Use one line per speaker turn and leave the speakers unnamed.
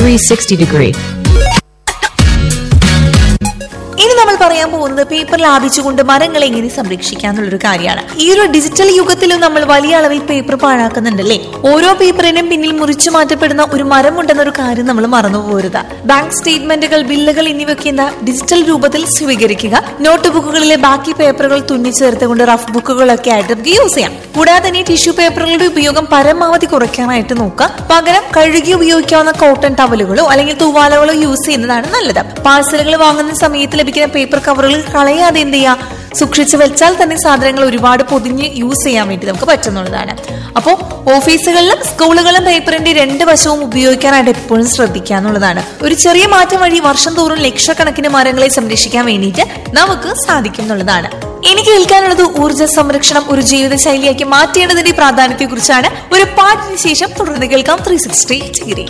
360 degree.
ഇനി നമ്മൾ പറയാൻ പോകുന്നത് പേപ്പർ ലാഭിച്ചുകൊണ്ട് മരങ്ങളെ എങ്ങനെ സംരക്ഷിക്കാം എന്നുള്ളൊരു കാര്യമാണ് ഈ ഒരു ഡിജിറ്റൽ യുഗത്തിലും നമ്മൾ വലിയ അളവിൽ പേപ്പർ പാഴാക്കുന്നുണ്ടല്ലേ ഓരോ പേപ്പറിനും പിന്നിൽ മുറിച്ചു മാറ്റപ്പെടുന്ന ഒരു മരം ഉണ്ടെന്നൊരു കാര്യം നമ്മൾ മറന്നു പോരുത് ബാങ്ക് സ്റ്റേറ്റ്മെന്റുകൾ ബില്ലുകൾ എന്നിവയൊക്കെ എന്താ ഡിജിറ്റൽ രൂപത്തിൽ സ്വീകരിക്കുക നോട്ട് ബുക്കുകളിലെ ബാക്കി പേപ്പറുകൾ തുന്നിച്ചേർത്തുകൊണ്ട് റഫ് ബുക്കുകളൊക്കെ ആയിട്ട് നമുക്ക് യൂസ് ചെയ്യാം കൂടാതെ തന്നെ ടിഷ്യൂ പേപ്പറുകളുടെ ഉപയോഗം പരമാവധി കുറയ്ക്കാനായിട്ട് നോക്കുക പകരം കഴുകി ഉപയോഗിക്കാവുന്ന കോട്ടൺ ടവലുകളോ അല്ലെങ്കിൽ തൂവാലകളോ യൂസ് ചെയ്യുന്നതാണ് നല്ലത് പാഴ്സലുകൾ വാങ്ങുന്ന സമയത്ത് ലഭിക്കുന്ന പേപ്പർ കവറുകൾ കളയാതെ എന്ത് ചെയ്യുക സൂക്ഷിച്ചു വെച്ചാൽ തന്നെ സാധനങ്ങൾ ഒരുപാട് പൊതിഞ്ഞ് യൂസ് ചെയ്യാൻ വേണ്ടി നമുക്ക് പറ്റുന്നുള്ളതാണ് അപ്പോൾ ഓഫീസുകളിലും സ്കൂളുകളിലും പേപ്പറിന്റെ രണ്ട് വശവും ഉപയോഗിക്കാനായിട്ട് എപ്പോഴും ശ്രദ്ധിക്കുക എന്നുള്ളതാണ് ഒരു ചെറിയ മാറ്റം വഴി വർഷം തോറും ലക്ഷക്കണക്കിന് മരങ്ങളെ സംരക്ഷിക്കാൻ വേണ്ടിയിട്ട് നമുക്ക് സാധിക്കും എന്നുള്ളതാണ് എനിക്ക് കേൾക്കാനുള്ളത് ഊർജ്ജ സംരക്ഷണം ഒരു ജീവിതശൈലിയാക്കി മാറ്റേണ്ടതിന്റെ പ്രാധാന്യത്തെ കുറിച്ചാണ് ഒരു പാട്ടിന് ശേഷം തുടർന്ന് കേൾക്കാം ത്രീ സിക്സ്റ്റി ഡിഗ്രി